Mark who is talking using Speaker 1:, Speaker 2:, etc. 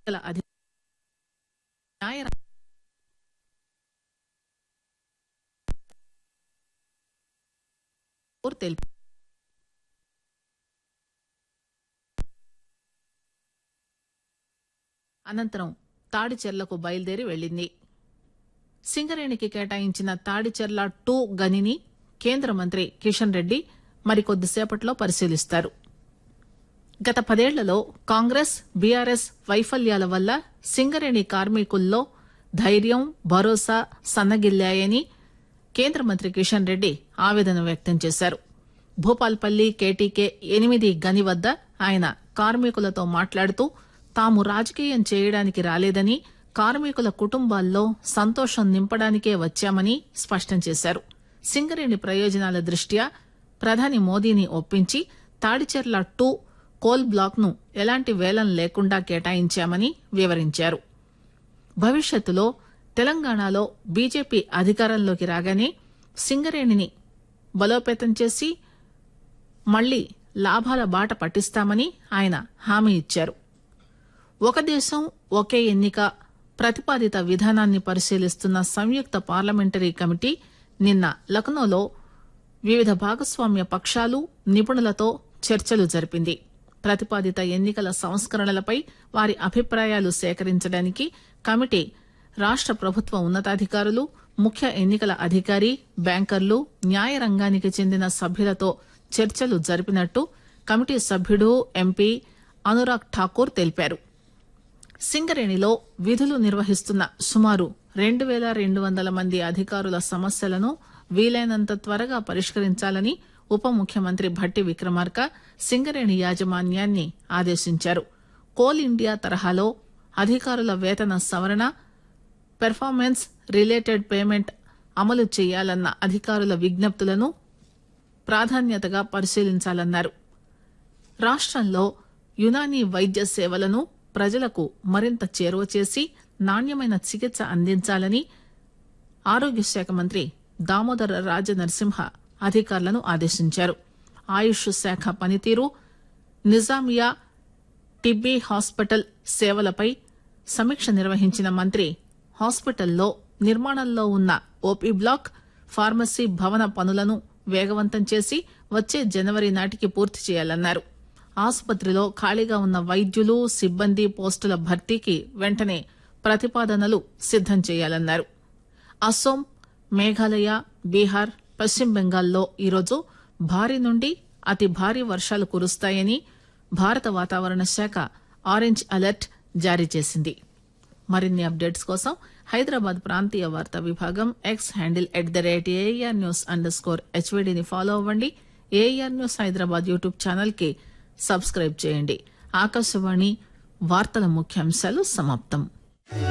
Speaker 1: ఎన్నికల అధి న్యాయ తెలిపారు అనంతరం తాడిచెర్లకు బయలుదేరి వెళ్లింది సింగరేణికి కేటాయించిన తాడిచెర్ల టూ గనిని కేంద్ర మంత్రి కిషన్ రెడ్డి మరికొద్దిసేపట్లో పరిశీలిస్తారు గత పదేళ్లలో కాంగ్రెస్ బీఆర్ఎస్ వైఫల్యాల వల్ల సింగరేణి కార్మికుల్లో ధైర్యం భరోసా సన్నగిల్లాయని కేంద్ర మంత్రి కిషన్ రెడ్డి ఆవేదన వ్యక్తం చేశారు భూపాల్పల్లి కేటీకే ఎనిమిది గని వద్ద ఆయన కార్మికులతో మాట్లాడుతూ తాము రాజకీయం చేయడానికి రాలేదని కార్మికుల కుటుంబాల్లో సంతోషం నింపడానికే వచ్చామని స్పష్టం చేశారు సింగరేణి ప్రయోజనాల దృష్ట్యా ప్రధాని మోదీని ఒప్పించి తాడిచెర్ల టూ కోల్ బ్లాక్ ను ఎలాంటి వేలం లేకుండా కేటాయించామని వివరించారు భవిష్యత్తులో తెలంగాణలో బీజేపీ అధికారంలోకి రాగానే సింగరేణిని బలోపేతం చేసి మళ్లీ లాభాల బాట పట్టిస్తామని ఆయన హామీ ఇచ్చారు ఒక దేశం ఒకే ఎన్నిక ప్రతిపాదిత విధానాన్ని పరిశీలిస్తున్న సంయుక్త పార్లమెంటరీ కమిటీ నిన్న లక్నోలో వివిధ భాగస్వామ్య పక్షాలు నిపుణులతో చర్చలు జరిపింది ప్రతిపాదిత ఎన్నికల సంస్కరణలపై వారి అభిప్రాయాలు సేకరించడానికి కమిటీ రాష్ట ప్రభుత్వ ఉన్నతాధికారులు ముఖ్య ఎన్నికల అధికారి బ్యాంకర్లు న్యాయ రంగానికి చెందిన సభ్యులతో చర్చలు జరిపినట్టు కమిటీ సభ్యుడు ఎంపీ అనురాగ్ ఠాకూర్ తెలిపారు సింగరేణిలో విధులు నిర్వహిస్తున్న సుమారు రెండు పేల రెండు వందల మంది అధికారుల సమస్యలను వీలైనంత త్వరగా పరిష్కరించాలని ఉప ముఖ్యమంత్రి భట్టి విక్రమార్క సింగరేణి యాజమాన్యాన్ని ఆదేశించారు కోల్ ఇండియా తరహాలో అధికారుల వేతన సవరణ పెర్ఫార్మెన్స్ రిలేటెడ్ పేమెంట్ అమలు చేయాలన్న అధికారుల విజ్ఞప్తులను ప్రాధాన్యతగా పరిశీలించాలన్నారు రాష్టంలో యునానీ వైద్య సేవలను ప్రజలకు మరింత చేరువ చేసి నాణ్యమైన చికిత్స అందించాలని ఆరోగ్య శాఖ మంత్రి దామోదర రాజ నరసింహ అధికారులను ఆదేశించారు ఆయుష్ శాఖ పనితీరు నిజామియా టిబ్బీ హాస్పిటల్ సేవలపై సమీక్ష నిర్వహించిన మంత్రి హాస్పిటల్లో నిర్మాణంలో ఉన్న ఓపీ బ్లాక్ ఫార్మసీ భవన పనులను వేగవంతం చేసి వచ్చే జనవరి నాటికి పూర్తి చేయాలన్నారు ఆసుపత్రిలో ఖాళీగా ఉన్న వైద్యులు సిబ్బంది పోస్టుల భర్తీకి వెంటనే ప్రతిపాదనలు సిద్దం చేయాలన్నారు అస్సోం మేఘాలయ బీహార్ పశ్చిమ బెంగాల్లో ఈరోజు భారీ నుండి అతి భారీ వర్షాలు కురుస్తాయని భారత వాతావరణ శాఖ ఆరెంజ్ అలర్ట్ జారీ చేసింది మరిన్ని అప్డేట్స్ కోసం హైదరాబాద్ ప్రాంతీయ వార్తా విభాగం X handle at the rate AR news under score హెచ్వీడీని ఫాలో అవ్వండి AR news Hyderabad YouTube channel కి సబ్స్క్రైబ్ చేయండి ఆకాశవాణి వార్తల ముఖ్యాంశాలు సమాప్తం